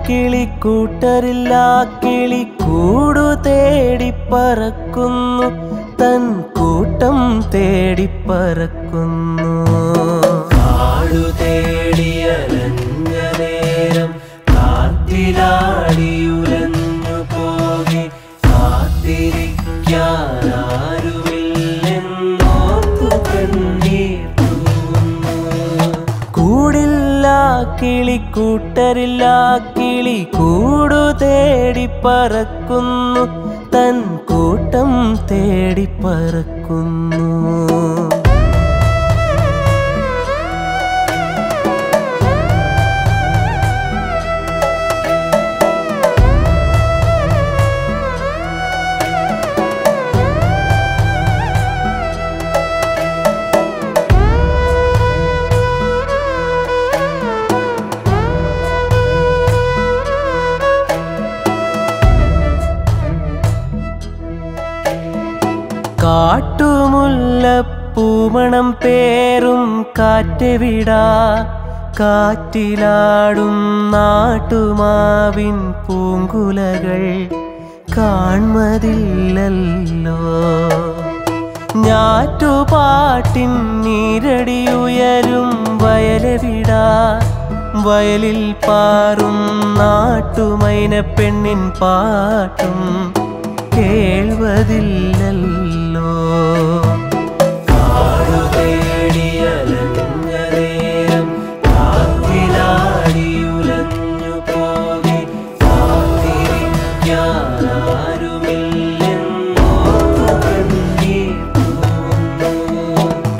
കിളിക്കൂട്ടരില്ല കിളി കൂടു തേടി പറക്കുന്നു തൻ കൂട്ടം തേടി പറക്കുന്നു കാടു തേടിയലഞ്ഞ നേരം കാത്തിലാടിയുലഞ്ഞു പോകെ കാത്തിരിക്കാനാരുമില്ലെന്നോർത്തു കണ്ണീർ തൂവുന്നു. കൂടില്ല കിളിക്കൂട്ടരില്ല കിളി കൂടു തേടി പറക്കുന്നു തൻ കൂട്ടം തേടി പറക്കുന്നു കാട്ടുമുല്ലപ്പൂമണം പേരും കാറ്റെവിടാ കാറ്റിലാടും നാട്ടുമാവിൻ പൂങ്കുലകൾ കാൺമതില്ലല്ലോ ഞാറ്റുപാട്ടിൻ നീരടിയുയരും വയലെവിടാ വയലിൽ പാറും നാട്ടുമൈന പെണ്ണിൻ പാട്ടും കേൾവതില്ലല്ലോ കാടു തേടിയലഞ്ഞ നേരം കാത്തിലാടിയുലഞ്ഞു പോകെ കാത്തിരിക്കാനാരുമില്ലെന്നോർത്തു കണ്ണീർ തൂവുന്നു.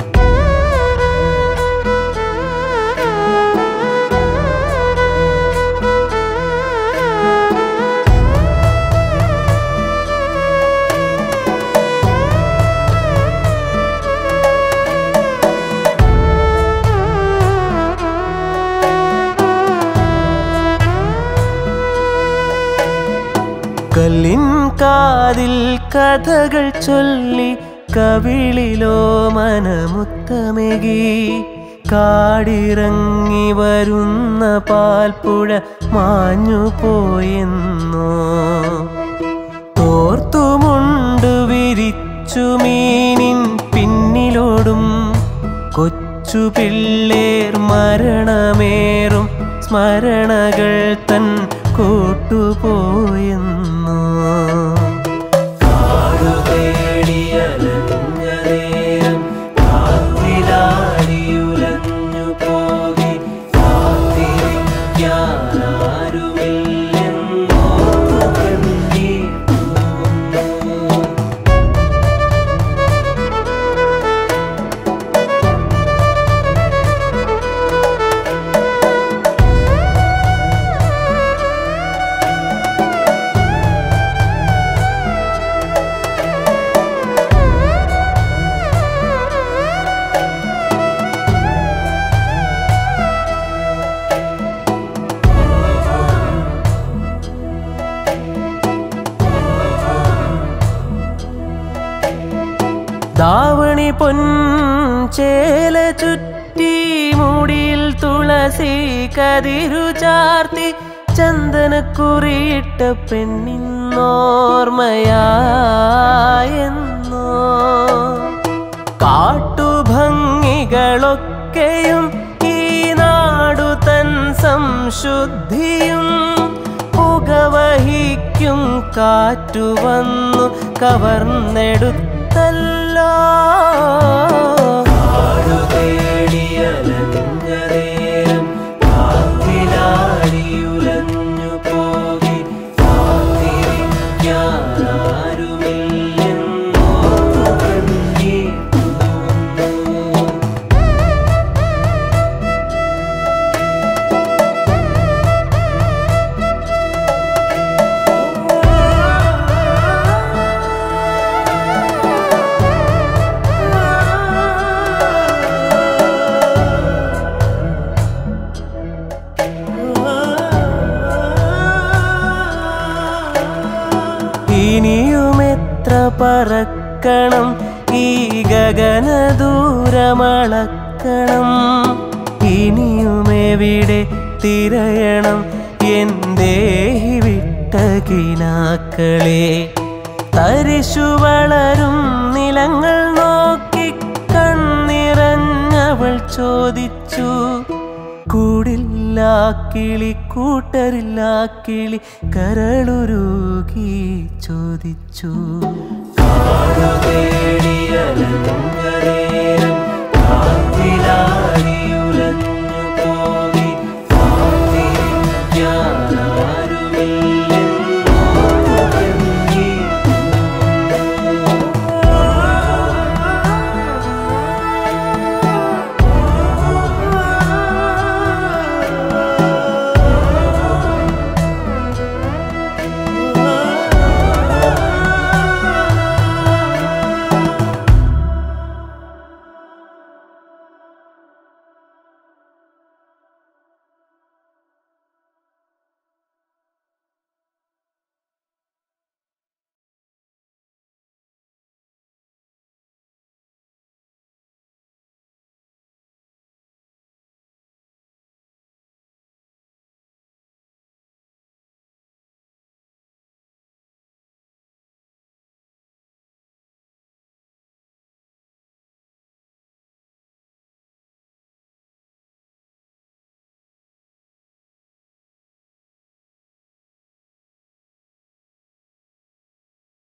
കല്ലിൻ കാതിൽ കഥകൾ ചൊല്ലി കവിളിലോ മനമുത്തമെകി കാടിറങ്ങി വരുന്ന പാൽപ്പുഴ മാഞ്ഞു പോയെന്നോ തോർത്തുമുണ്ട് വിരിച്ചു മീനിൻ പിന്നിലോടും കൊച്ചു പിള്ളേർ മരണമേറും സ്മരണകൾ തൻ കൂട്ടുപോയെന്നു കാടു തേടിയലഞ്ഞ നേരം കാത്തിലാടിയുലഞ്ഞു പോകെ കാത്തിരിക്കാനാരുമില്ലെന്നോർത്തു കണ്ണീർ തൂവുന്നു. ദാവണി പൊൻചേല ചുറ്റി മുടിയിൽ തുളസി കതിരു ചാർത്തി ചന്ദനക്കുറിയിട്ട പെണ്ണിന്നോർമ്മയായെന്നോ കാട്ടുഭംഗികളൊക്കെയും ഈ നാടു തൻ സംശുദ്ധിയും പുകവഹിക്കും കാറ്റു വന്നു കവർന്നെടുത്തല്ലോ കാടു തേടിയലഞ്ഞ നേരം കാത്തിലാടിയുലഞ്ഞു പോകെ കാത്തിരിക്കാനാരുമില്ലെന്നോർത്തു കണ്ണീർ തൂവുന്നു. ഇനിയും എത്ര പറക്കണം ഈ ഗഗന ദൂരമളക്കണം ഇനിയും എവിടെ തിരയണം എന്തേ വിട്ട കിനാക്കളെ തരിശു വളരും നിലങ്ങൾ നോക്കി കണ്ണിറഞ്ഞവൾ ചോദിച്ചു കൂടില്ല കിളി കൂട്ടരില്ല കിളി കരളുരുകി ചോദിച്ചു കാടുതേടിയലങ്കരേ